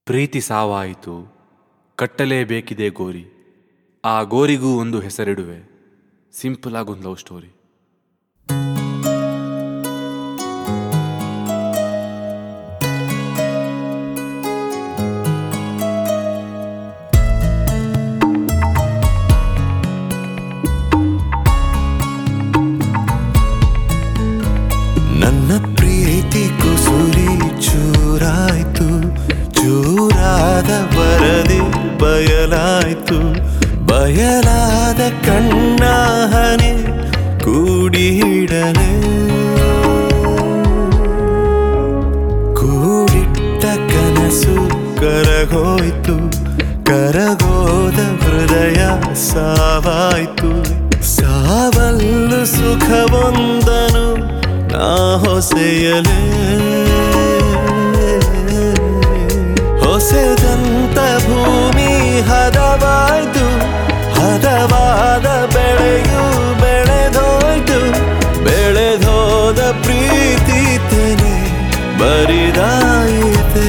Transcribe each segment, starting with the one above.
ಪ್ರೀತಿ ಸಾವಾಯಿತು ಕಟ್ಟಲೇಬೇಕಿದೆ ಗೋರಿ ಆ ಗೋರಿಗೂ ಒಂದು ಹೆಸರಿಡುವೆ ಸಿಂಪಲ್ ಆಗೊಂದು ಲವ್ ಸ್ಟೋರಿ ನನ್ನ ಪ್ರೀತಿ ಕುಸುರಿ ಚೂರಾಯ್ತು ಚೂರಾದ ವರದಿ ಬಯಲಾಯ್ತು ಬಯಲಾದ ಕಣ್ಣ ಹನಿ ಕೂಡಿಡಲೇ ಕೂಡಿಟ್ಟ ಕನಸು ಕರಗೋಯ್ತು ಕರಗೋದ ಹೃದಯ ಸಾವಾಯ್ತು ಸಾವಲ್ಲು ಸುಖವೊಂದನು ನಾ ಹೊಸೆಯಲೇ ಹೊಸೆದಂತ ಭೂಮಿ ಹದವಾಯ್ತು ಹದವಾದ ಬೆಳೆಯು ಬೆಳೆದೋಯ್ತು ಬೆಳೆದೋದ ಪ್ರೀತಿ ತೆನೆ ಬರಿದಾಯಿತೆ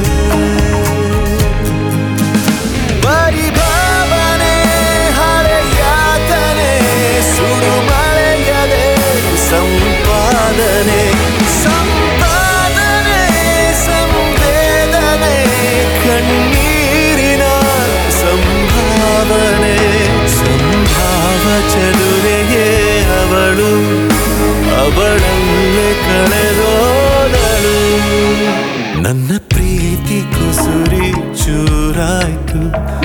ಬರಿ ಭಾವನೆ ಹಳೆಯಾತನೆ ಸುಡು ಮಳೆಯದೆ ಸಂಪಾದನೆ ಸಂಪಾದನೆ ಸಂವೇದನೆ ಕಣ್ಣೀರಿನ ಸಂಭಾವನೆ ಸಂಭಾವ ಚಲುವೆಯೇ ಅವಳು ಅವಳಲ್ಲೇ ಕಳೆದೋದಳು ನನ್ನ ಪ್ರೀತಿ ಕುಸುರಿ ಚೂರಾಯ್ತು